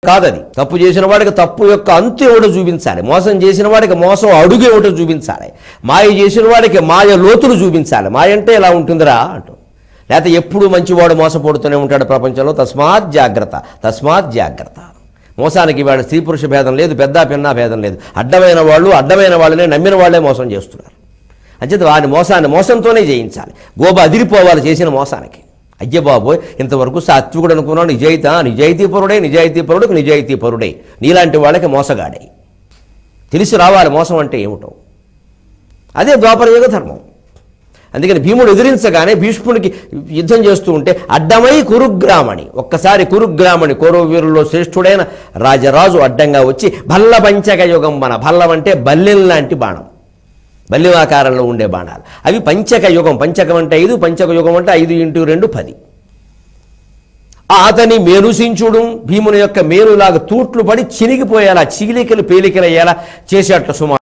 కాదది తప్పు చేసిన వాడికి తప్పు యొక్క అంతు ఏమిటో చూపించాలి మోసం చేసిన వాడికి మోసం అడుగు ఏమిటో చూపించాలి మాయ చేసిన వాడికి మాయ లోతులు చూపించాలి మాయ అంటే ఇలా ఉంటుందిరా అంటూ లేకపోతే ఎప్పుడు మంచివాడు మోసపోడుతూనే ఉంటాడు ప్రపంచంలో తస్మాత్ జాగ్రత్త తస్మాత్ జాగ్రత్త మోసానికి వాడు స్త్రీ పురుష భేదం లేదు పెద్ద పిన్న భేదం లేదు అడ్డమైన వాళ్ళు అడ్డమైన వాళ్ళనే నమ్మిన వాళ్ళే మోసం చేస్తున్నారు అంచేత వారి మోసాన్ని మోసంతోనే జయించాలి గోబ అదిరిపోవాలి చేసిన మోసానికి అయ్య బాబోయ్ ఇంతవరకు సాత్వికుడు అనుకున్నాడు నిజాయితీ నిజాయితీపరుడే నిజాయితీపరుడికి నిజాయితీపరుడే నీలాంటి వాళ్ళకి మోసగాడే తెలిసి రావాలి మోసం అంటే ఏమిటో అదే ద్వాపరయుగ ధర్మం అందుకని భీముడు ఎదిరించగానే భీష్ముడికి యుద్ధం చేస్తూ ఉంటే అడ్డమై కురుగ్రామణి ఒక్కసారి కురుగ్రామణి కౌరవ వీరుల్లో శ్రేష్ఠుడైన రాజరాజు అడ్డంగా వచ్చి భల్ల పంచక యుగం మన భల్లం అంటే బల్లెం లాంటి బాణం బల్లివాకారంలో ఉండే బాణాలు అవి పంచక యుగం పంచకం అంటే ఐదు పంచక యుగం అంటే ఐదు ఇంటూ రెండు పది ఆ అతని మేలుసించుడు భీముని యొక్క మేలులాగా తూట్లు పడి చినిగిపోయేలా చీలికలు పేలికలయ్యేలా చేసేట సుమారు